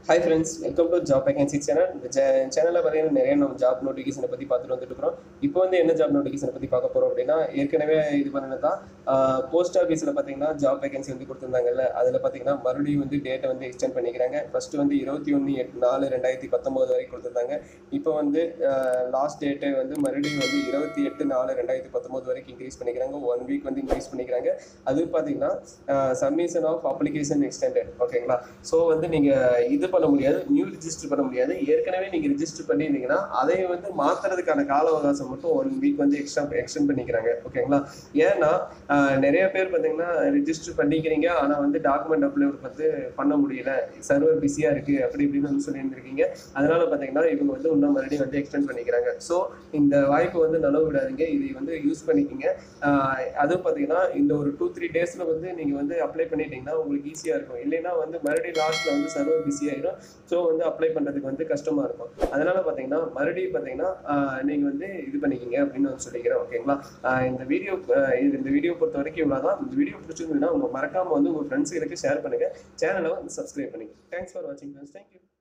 hi friends welcome to job vacancy channel இந்த சேனலில் பார்த்தீங்கன்னா நிறைய நம்ம ஜாப் நோட்டிஃபிகேஷனை பற்றி பார்த்துட்டு வந்துட்டு இருக்கிறோம் இப்போ வந்து என்ன ஜாப் நோட்டிஃபிகேஷனை பற்றி பார்க்க போகிறோம் அப்படின்னா ஏற்கனவே இது பண்ணது தான் போஸ்ட் ஆஃபீஸில் பார்த்தீங்கன்னா ஜாப் வேகன்சி வந்து கொடுத்துருந்தாங்கல்ல அதில் பார்த்தீங்கன்னா மறுபடியும் வந்து டேட்டை வந்து எக்ஸ்டெண்ட் பண்ணிக்கிறாங்க ஃபர்ஸ்ட் வந்து இருபத்தி ஒன்று எட்டு நாலு ரெண்டாயிரத்தி பத்தொம்போது வரைக்கும் கொடுத்துருந்தாங்க இப்போ வந்து லாஸ்ட் டேட்டை வந்து மறுபடியும் வந்து இருபத்தி எட்டு நாலு ரெண்டாயிரத்தி பத்தொம்போது வரைக்கும் இன்க்ரீஸ் பண்ணிக்கிறாங்க ஒன் வீக் வந்து இன்க்ரீஸ் பண்ணிக்கிறாங்க அது பார்த்தீங்கன்னா சப்மிஷன் ஆஃப் அப்ளிகேஷன் எக்ஸ்டெண்டட் ஓகேங்களா ஸோ வந்து நீங்கள் இது பண்ண முடியாது நியூ ரிஜிஸ்டர் பண்ண முடியாது ஏற்கனவே நீங்கள் ரிஜிஸ்டர் பண்ணியிருந்தீங்கன்னா அதை வந்து மாற்றுறதுக்கான கால அவகாசம் மட்டும் ஒன் வீக் வந்து எக்ஸ்ட்ரா எக்ஸ்டெண்ட் பண்ணிக்கிறாங்க ஓகேங்களா ஏன்னா ஆஹ், நிறைய பேர் பார்த்தீங்கன்னா ரிஜிஸ்டர் பண்ணிக்கிறீங்க ஆனால் வந்து டாக்குமெண்ட் அப்லோட் வந்து பண்ண முடியல சர்வர் பிஸியாக இருக்குது அப்படி இப்படின்னு வந்து சொல்லியிருந்திருக்கீங்க அதனால பார்த்தீங்கன்னா இவங்க வந்து இன்னும் மறுபடியும் வந்து எக்ஸ்டெண்ட் பண்ணிக்கிறாங்க ஸோ இந்த வாய்ப்பு வந்து நழுவ விடாதீங்க இதை வந்து யூஸ் பண்ணிக்கிங்க ஆஹ், அதுவும் பார்த்தீங்கன்னா இந்த ஒரு டூ த்ரீ டேஸில் வந்து நீங்கள் வந்து அப்ளை பண்ணிட்டீங்கன்னா உங்களுக்கு ஈஸியாக இருக்கும் இல்லைன்னா வந்து மறுபடியும் லாஸ்ட்டில் வந்து சர்வர் பிஸி ஆயிடும் ஸோ வந்து அப்ளை பண்ணுறதுக்கு வந்து கஷ்டமாக இருக்கும் அதனால பார்த்தீங்கன்னா மறுபடியும் பார்த்தீங்கன்னா நீங்கள் வந்து இது பண்ணிக்கிங்க அப்படின்னு வந்து சொல்லிக்கிறேன் ஓகேங்களா ஆஹ், இந்த வீடியோ இந்த வீடியோ பொறுத்த வரைக்கும் இவ்வளோ தான் இந்த வீடியோ பிடிச்சிருந்ததுன்னா உங்கள் மறக்காமல் வந்து உங்கள் ஃப்ரெண்ட்ஸுகளுக்கு ஷேர் பண்ணுங்கள் சேனலை வந்து சப்ஸ்கிரைப் பண்ணுங்க தேங்க்ஸ் ஃபார் வாட்சிங் ஃப்ரெண்ட்ஸ் தேங்க்யூ